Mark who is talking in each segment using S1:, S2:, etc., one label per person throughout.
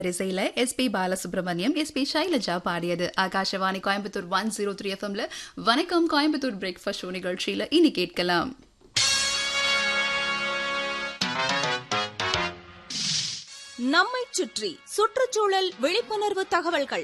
S1: இசையில S P Balasubrahmanyam S P Shailaja பாடியது Akashvani Coimbatore one zero three எஃப்எம்ல வணக்கம் கோயம்புத்தூர் பிரேக்ஃபாஸ்ட் ஷோ நிகழ்ச்சியில இனி கேட்கலாம்
S2: நம்மைச் சுற்றி சுற்றுச்சூழல் விழிப்புணர்வு தகவல்கள்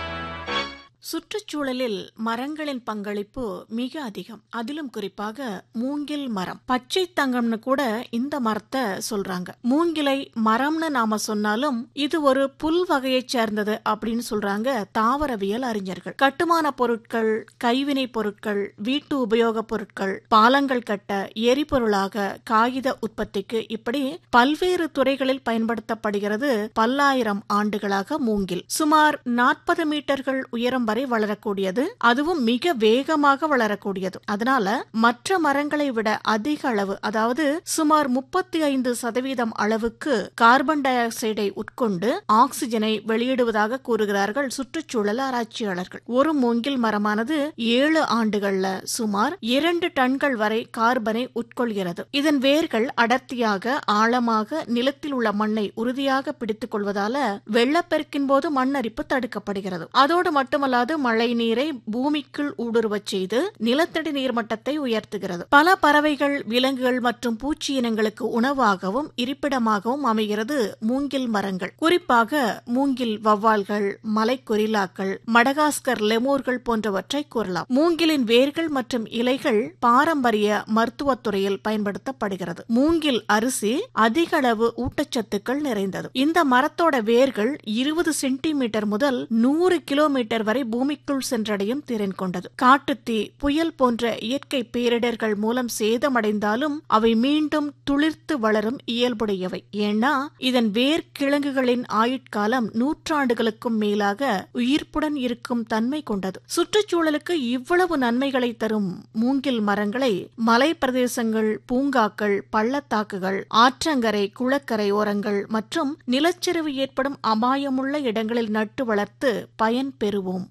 S3: சுற்றுச்சூழலில் மரங்களின் பங்களிப்பு மிக அதிகம் அதிலும் குறிப்பாக மூங்கில் மரம் பச்சை தங்கம்னு கூட இந்த மரத்தை சொல்றாங்க மூங்கிலை மரம்னு நாம சொன்னாலும் இது ஒரு புல் வகையைச் சேர்ந்தது அப்படின்னு சொல்றாங்க தாவரவியல் அறிஞர்கள் கட்டுமான பொருட்கள் கைவினை பொருட்கள் வீட்டு உபயோகப் பொருட்கள் பாலங்கள் கட்ட எரிபொருளாக காகித உற்பத்திக்கு இப்படி பல்வேறு துறைகளில் பயன்படுத்தப்படுகிறது பல்லாயிரம் ஆண்டுகளாக மூங்கில் சுமார் நாற்பது மீட்டர்கள் உயரம் வரை வளரக்கூடியது அதுவும் மிக வேகமாக வளரக்கூடியது அதனால மற்ற மரங்களை விட அதிக அளவு அதாவது சுமார் முப்பத்தி ஐந்து சதவீதம் அளவுக்கு கார்பன் டை ஆக்சைடை உட்கொண்டு ஆக்சிஜனை வெளியிடுவதாக கூறுகிறார்கள் சுற்றுச்சூழல் ஆராய்ச்சியாளர்கள் ஒரு மூங்கில் மரமானது ஏழு ஆண்டுகள்ல சுமார் இரண்டு டன்கள் வரை கார்பனை உட்கொள்கிறது இதன் வேர்கள் அடர்த்தியாக ஆழமாக நிலத்தில் உள்ள மண்ணை உறுதியாக பிடித்துக் கொள்வதால வெள்ளப்பெருக்கின் போது மண்ணரிப்பு தடுக்கப்படுகிறது அதோடு மட்டுமல்லாது மழை நீரை பூமிக்குள் ஊடுருவச் செய்து நிலத்தடி நீர்மட்டத்தை உயர்த்துகிறது பல பறவைகள் விலங்குகள் மற்றும் பூச்சி இனங்களுக்கு உணவாகவும் இருப்பிடமாகவும் அமைகிறது மூங்கில் மரங்கள் குறிப்பாக மூங்கில் வவ்வால்கள் மலைக்கொரிலாக்கள் மடகாஸ்கர் லெமூர்கள் போன்றவற்றை கூறலாம் மூங்கிலின் வேர்கள் மற்றும் இலைகள் பாரம்பரிய மருத்துவத்துறையில் பயன்படுத்தப்படுகிறது மூங்கில் அரிசி அதிக அளவு ஊட்டச்சத்துக்கள் நிறைந்தது இந்த மரத்தோட வேர்கள் இருபது சென்டிமீட்டர் முதல் நூறு கிலோமீட்டர் வரை பூமிக்குள் சென்றடையும் திறன் கொண்டது காட்டுத்தீ புயல் போன்ற இயற்கை பேரிடர்கள் மூலம் சேதமடைந்தாலும் அவை மீண்டும் துளிர்த்து வளரும் இயல்புடையவை ஏன்னா இதன் வேர் கிழங்குகளின் ஆயுட்காலம் நூற்றாண்டுகளுக்கும் மேலாக உயிர்ப்புடன் இருக்கும் தன்மை கொண்டது சுற்றுச்சூழலுக்கு இவ்வளவு நன்மைகளை தரும் மூங்கில் மரங்களை மலை பிரதேசங்கள் பூங்காக்கள் பள்ளத்தாக்குகள் ஆற்றங்கரை குளக்கரை ஓரங்கள் மற்றும் நிலச்சரிவு ஏற்படும் அபாயமுள்ள இடங்களில் நட்டு வளர்த்து பயன் பெறுவோம்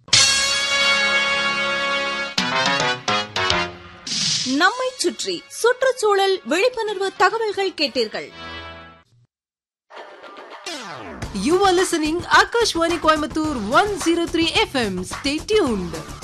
S2: நம்மைச் சுற்றி சுற்றுச்சூழல் விழிப்புணர்வு தகவல்கள் கேட்டீர்கள்
S4: You are listening Akashwani Coimbatore 103 FM. Stay tuned.